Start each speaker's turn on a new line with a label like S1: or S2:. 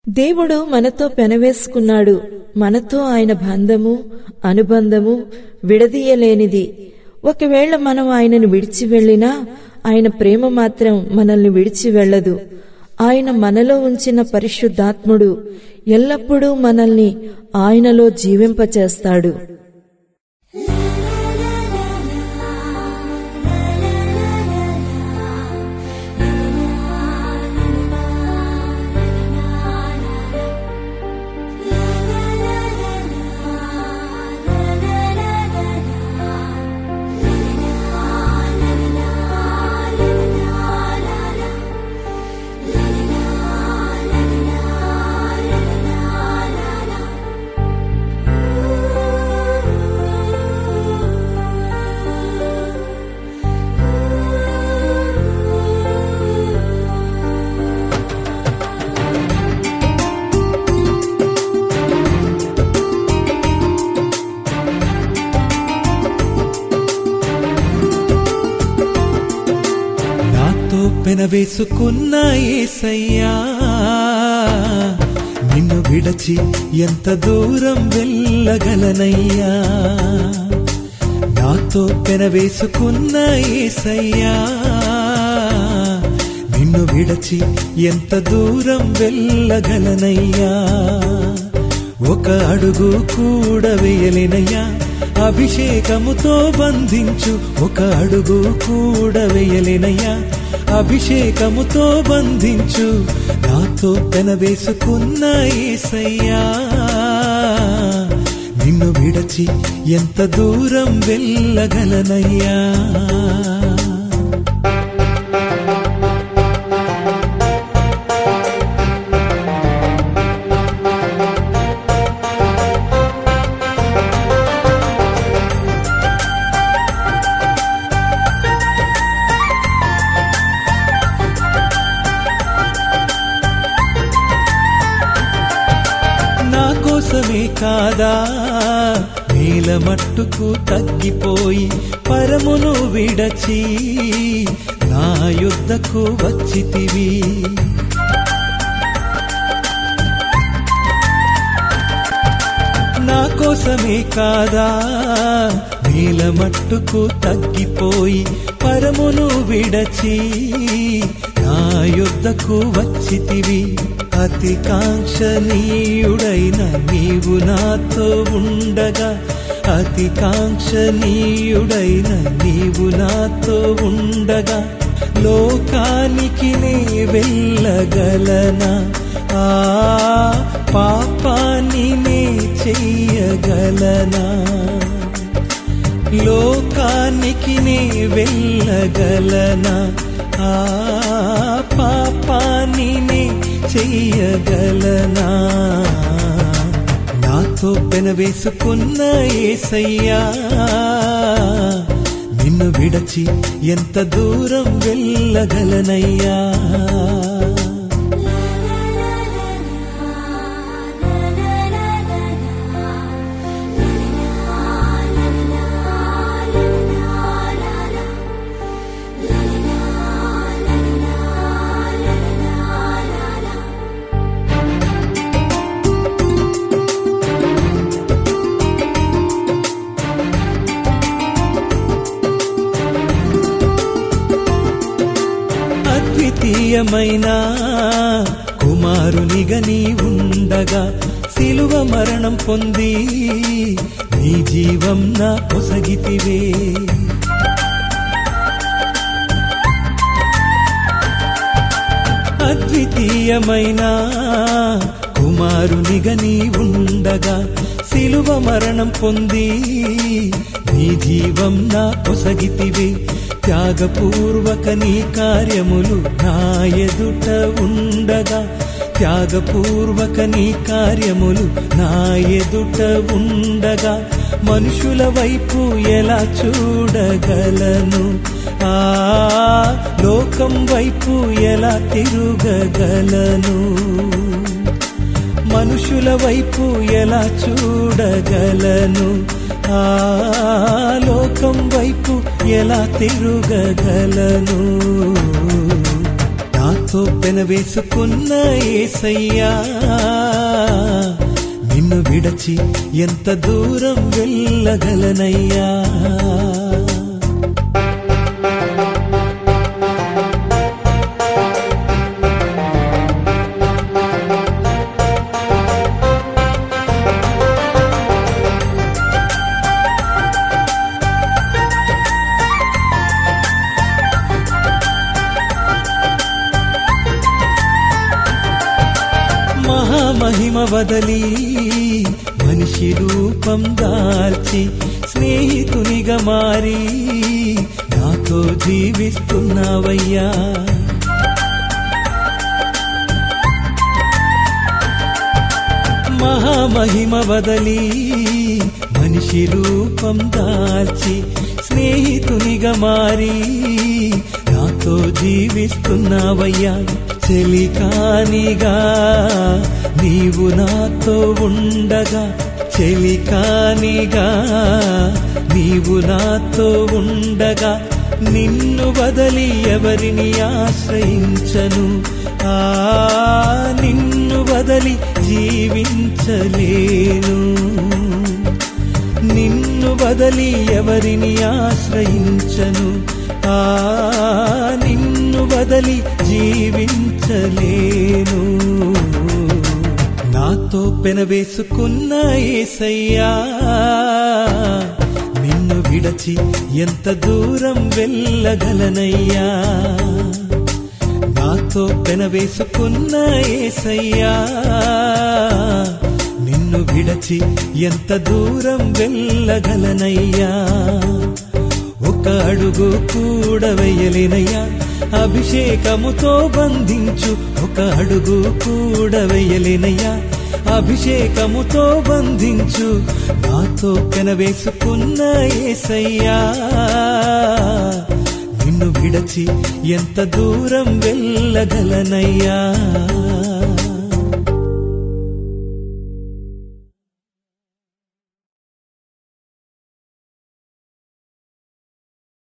S1: దేవుడు మనతో పెనవేసుకున్నాడు మనతో ఆయన బంధము అనుబంధము విడదీయలేనిది ఒకవేళ మనం ఆయనను విడిచి వెళ్ళినా ఆయన ప్రేమ మాత్రం మనల్ని విడిచి వెళ్ళదు ఆయన మనలో ఉంచిన పరిశుద్ధాత్ముడు ఎల్లప్పుడూ మనల్ని ఆయనలో జీవింపచేస్తాడు
S2: నాతో పెనవేసుకున్న ఏసయ్యా నిన్ను విడచి ఎంత దూరం వెళ్ళగలనయ్యా నాతో పెనవేసుకున్న ఏసయ్యా నిన్ను విడచి ఎంత దూరం వెళ్ళగలనయ్యా ఒక అడుగు కూడా వేయలేనయ్యా అభిషేకముతో బంధించు ఒక అడుగు కూడా వేయలేనయ్యా అభిషేకముతో బంధించు నాతో పెనవేసుకున్న ఏసయ్యా నిన్ను విడచి ఎంత దూరం వెళ్ళగలనయ్యా నా కోసమే కాదా నేల మట్టుకు తగ్గిపోయి పరమును విడచి నా యుద్ధకు వచ్చితివి నా కోసమే కాదా నేల మట్టుకు తగ్గిపోయి పరమును విడచి నా యుద్ధకు వచ్చితివి అతి కాంక్షణీయుడైన నీవు నాతో ఉండగా అతి కాంక్షణీయుడైన నీవు నాతో ఉండగా లోకానికి నే వెళ్ళగలనా ఆ పాపాన్ని నే చెయ్యగలనా లోకానికి నే వెళ్ళగలనా ఆ పాపాన్ని నే చెయ్యగలనా నాతో పెనవేసుకున్న ఏసయ్యా నిన్ను విడచి ఎంత దూరం వెళ్ళగలనయ్యా అద్వితీయమైన కుమారునిగా నీ ఉండగా సిలువ మరణం పొంది నీ జీవం నా పొసగితివే అద్వితీయమైన కుమారునిగా నీ ఉండగా సిలువ మరణం పొంది నీ జీవం నా పొసగితివే త్యాగపూర్వక నీ కార్యములు నా ఎదుట ఉండగా త్యాగపూర్వక నీ కార్యములు నా ఎదుట ఉండగా మనుషుల వైపు ఎలా చూడగలను ఆ లోకం వైపు ఎలా తిరుగగలను మనుషుల వైపు ఎలా చూడగలను ఆ లోకం వైపు ఎలా తిరుగగలను నాతో నాతో పెనవేసుకున్న ఏసయ్యా నిన్ను విడచి ఎంత దూరం వెళ్ళగలనయ్యా మహామహిమ వదలి మనిషి రూపం దాల్చి స్నేహితునిగా మారి నాతో జీవిస్తున్నావయ్యా మహామహిమ వదలి మనిషి రూపం దాల్చి స్నేహితునిగా మారి నాతో జీవిస్తున్నావయ్యా చెలికానిగా నీవు నాతో ఉండగా చెలికానిగా నీవు నాతో ఉండగా నిన్ను వదలి ఎవరిని ఆశ్రయించను ఆ నిన్ను వదలి జీవించలేను నిన్ను వదలి ఎవరిని ఆశ్రయించను ఆ నిన్ను వదలి జీవించలేను నాతో పెనవేసుకున్న ఏసయ్యా నిన్ను విడచి ఎంత దూరం వెళ్ళగలనయ్యా నాతో పెనవేసుకున్న ఏసయ్యా నిన్ను విడచి ఎంత దూరం వెళ్ళగలనయ్యా ఒక అడుగు కూడా వెయ్యలేనయ్యా అభిషేకముతో బంధించు ఒక అడుగు కూడా వెయ్యలేనయ్యా అభిషేకముతో బంధించు నాతో పెనవేసుకున్న ఏసయ్యా నిన్ను విడచి ఎంత దూరం వెళ్ళగలనయ్యా